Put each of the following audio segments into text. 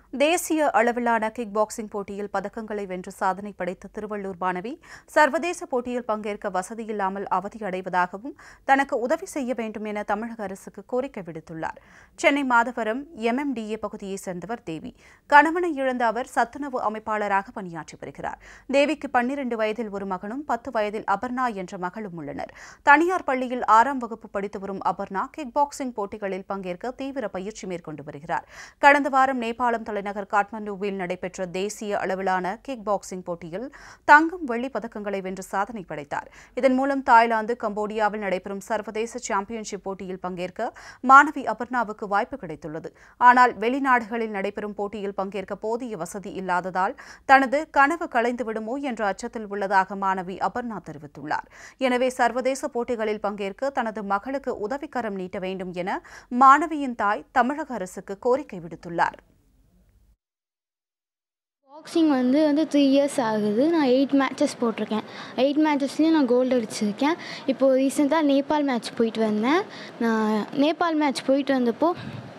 தேசிய அளவிலான kick boxing போட்டியில் பதக்கங்களை வென்று சாதனை படைத்த திருவள்ளூர் மாணவி சர்வதேச போட்டியில் பங்கேற்க வசதியில்லாமல் அவதியடைவதாகவும் தனக்கு உதவி செய்ய வேண்டும் என தமிழக அரசுக்கு கோரிக்கை விடுத்துள்ளார் சென்னை மாதவரம் எம்எம்டிஏ பகுதியைச் சேர்ந்தவர் தேவி கணவனை இழந்த அவர் சத்துணவு அமைப்பாளராக பணியாற்றி வருகிறார் தேவிக்கு பன்னிரண்டு வயதில் ஒரு மகனும் பத்து வயதில் அபர்ணா என்ற மகளும் உள்ளனர் தனியார் பள்ளியில் ஆறாம் வகுப்பு படித்து வரும் அபர்ணா கிக் பாக்ஸிங் போட்டிகளில் பங்கேற்க தீவிர பயிற்சி மேற்கொண்டு வருகிறார் கடந்த வாரம் நேபாளம் தலைநகர் காட்மாண்டுவில் நடைபெற்ற தேசிய அளவிலான கிக் பாக்ஸிங் போட்டியில் தங்கம் வெள்ளி பதக்கங்களை வென்று சாதனை படைத்தார் இதன் மூலம் தாய்லாந்து கம்போடியாவில் நடைபெறும் சர்வதேச சாம்பியன்ஷிப் போட்டியில் பங்கேற்க மாணவி அபர்ணாவுக்கு வாய்ப்பு கிடைத்துள்ளது ஆனால் வெளிநாடுகளில் நடைபெறும் போட்டியில் பங்கேற்க போதிய வசதி இல்லாததால் தனது கனவு கலைந்துவிடுமோ என்ற அச்சத்தில் உள்ளதாக மாணவி அபர்ணா தெரிவித்துள்ளார் எனவே சர்வதேச போட்டிகளில் பங்கேற்க தனது மகளுக்கு உதவிக்கரம் நீட்ட வேண்டும் என மாணவியின் தாய் தமிழக அரசுக்கு கோரிக்கை விடுத்துள்ளார் பாக்ஸிங் வந்து வந்து த்ரீ இயர்ஸ் ஆகுது நான் எயிட் மேட்சஸ் போட்டிருக்கேன் எயிட் மேட்சஸ்லேயும் நான் கோல்டு அடிச்சிருக்கேன் இப்போது ரீசெண்டாக நேபாள் மேட்ச் போயிட்டு வந்தேன் நான் நேபாள் மேட்ச் போயிட்டு வந்தப்போ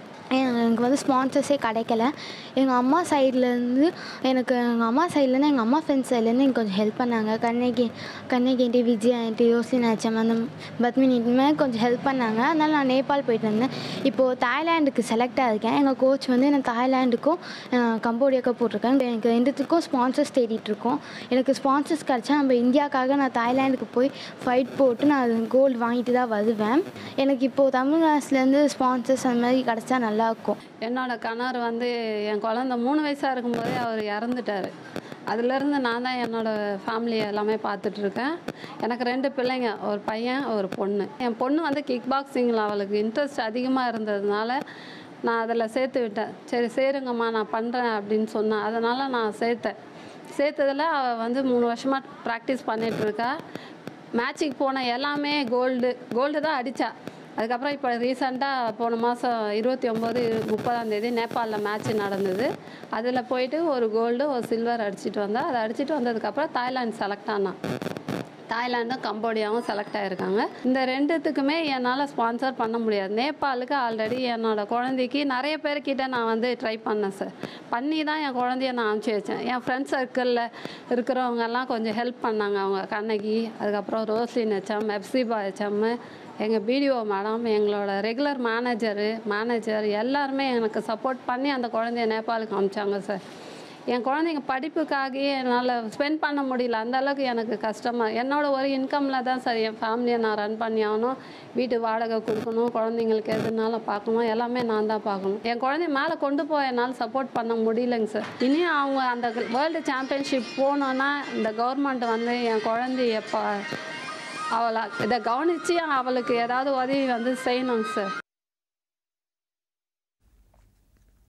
எனக்கு வந்து ஸ்பான்சர்ஸே கிடைக்கல எங்கள் அம்மா சைட்லேருந்து எனக்கு எங்கள் அம்மா சைட்லேருந்து எங்கள் அம்மா ஃப்ரெண்ட்ஸ் சைட்லேருந்து எனக்கு கொஞ்சம் ஹெல்ப் பண்ணாங்க கண்ணகி கண்ணகி ஆண்டி விஜய் ஆண்டி யோசின் ஆச்சம் அந்த பத்மினி இதுமாதிரி கொஞ்சம் ஹெல்ப் பண்ணாங்க அதனால் நான் நேபாள் போயிட்டு வந்தேன் இப்போது தாய்லாண்டுக்கு செலக்ட் ஆகிருக்கேன் எங்கள் கோச் வந்து எனக்கு தாய்லாண்டுக்கும் கம்போடியாவுக்கும் போட்டிருக்கேன் எனக்கு ரெண்டுத்துக்கும் ஸ்பான்சர்ஸ் தேடிட்டுருக்கோம் எனக்கு ஸ்பான்சர்ஸ் கிடச்சா நம்ம இந்தியாவுக்காக நான் தாய்லாண்டுக்கு போய் ஃபைட் போட்டு நான் கோல்டு வாங்கிட்டு தான் வருவேன் எனக்கு இப்போது தமிழ்நாட்டிலேருந்து ஸ்பான்சர்ஸ் அந்த மாதிரி கிடச்சா நல்லாயிருக்கும் என்னோட கணவர் வந்து என் குழந்த மூணு வயசாக இருக்கும்போதே அவர் இறந்துட்டார் அதுலேருந்து நான் தான் என்னோடய ஃபேமிலி எல்லாமே பார்த்துட்ருக்கேன் எனக்கு ரெண்டு பிள்ளைங்க ஒரு பையன் ஒரு பொண்ணு என் பொண்ணு வந்து கிக் பாக்ஸிங்கில் அவளுக்கு இன்ட்ரெஸ்ட் அதிகமாக இருந்ததுனால நான் அதில் சேர்த்து விட்டேன் சரி சேருங்கம்மா நான் பண்ணுறேன் அப்படின்னு சொன்னேன் அதனால் நான் சேர்த்தேன் சேர்த்ததில் அவள் வந்து மூணு வருஷமாக ப்ராக்டிஸ் பண்ணிகிட்ருக்கா மேட்ச்சுக்கு போன எல்லாமே கோல்டு கோல்டு தான் அடித்தா அதுக்கப்புறம் இப்போ ரீசெண்டாக போன மாதம் இருபத்தி ஒம்பது முப்பதாம் தேதி நேபாளில் மேட்ச் நடந்தது அதில் போயிட்டு ஒரு கோல்டு ஒரு சில்வர் அடிச்சிட்டு வந்தா அதை அடிச்சிட்டு வந்ததுக்கப்புறம் தாய்லாந்து செலக்ட் ஆனான் தாய்லாண்டும் கம்போடியாவும் செலக்ட் ஆகிருக்காங்க இந்த ரெண்டுத்துக்குமே என்னால் ஸ்பான்சர் பண்ண முடியாது நேபாளுக்கு ஆல்ரெடி என்னோட குழந்தைக்கு நிறைய பேர்கிட்ட நான் வந்து ட்ரை பண்ணேன் சார் பண்ணி தான் என் குழந்தைய நான் அனுப்பிச்சி வச்சேன் என் ஃப்ரெண்ட்ஸ் சர்க்கிளில் இருக்கிறவங்கெல்லாம் கொஞ்சம் ஹெல்ப் பண்ணாங்க அவங்க கண்ணகி அதுக்கப்புறம் ரோஸ்லின் ஹெச்எம் எஃப்சிபா ஹெச்எம் எங்கள் பிடிஓ மேடம் எங்களோட ரெகுலர் மேனேஜரு மேனேஜர் எல்லாருமே எனக்கு சப்போர்ட் பண்ணி அந்த குழந்தைய நேபாளுக்கு அனுப்பிச்சாங்க சார் என் குழந்தைங்க படிப்புக்காகவே என்னால் ஸ்பெண்ட் பண்ண முடியல அந்த அளவுக்கு எனக்கு கஷ்டமாக என்னோட ஒரு இன்கமில் தான் சார் என் ஃபேமிலியை நான் ரன் பண்ணி ஆகணும் வீட்டு வாடகை கொடுக்கணும் குழந்தைங்களுக்கு எதுனாலும் பார்க்கணும் எல்லாமே நான் தான் பார்க்கணும் என் குழந்தைய மேலே கொண்டு போய் என்னால் சப்போர்ட் பண்ண முடியலைங்க சார் இனியும் அவங்க அந்த வேர்ல்டு சாம்பியன்ஷிப் போனோன்னா இந்த கவர்மெண்ட் வந்து என் குழந்தைய ப அவளை இதை கவனித்து அவளுக்கு ஏதாவது உதவி வந்து செய்யணுங்க சார்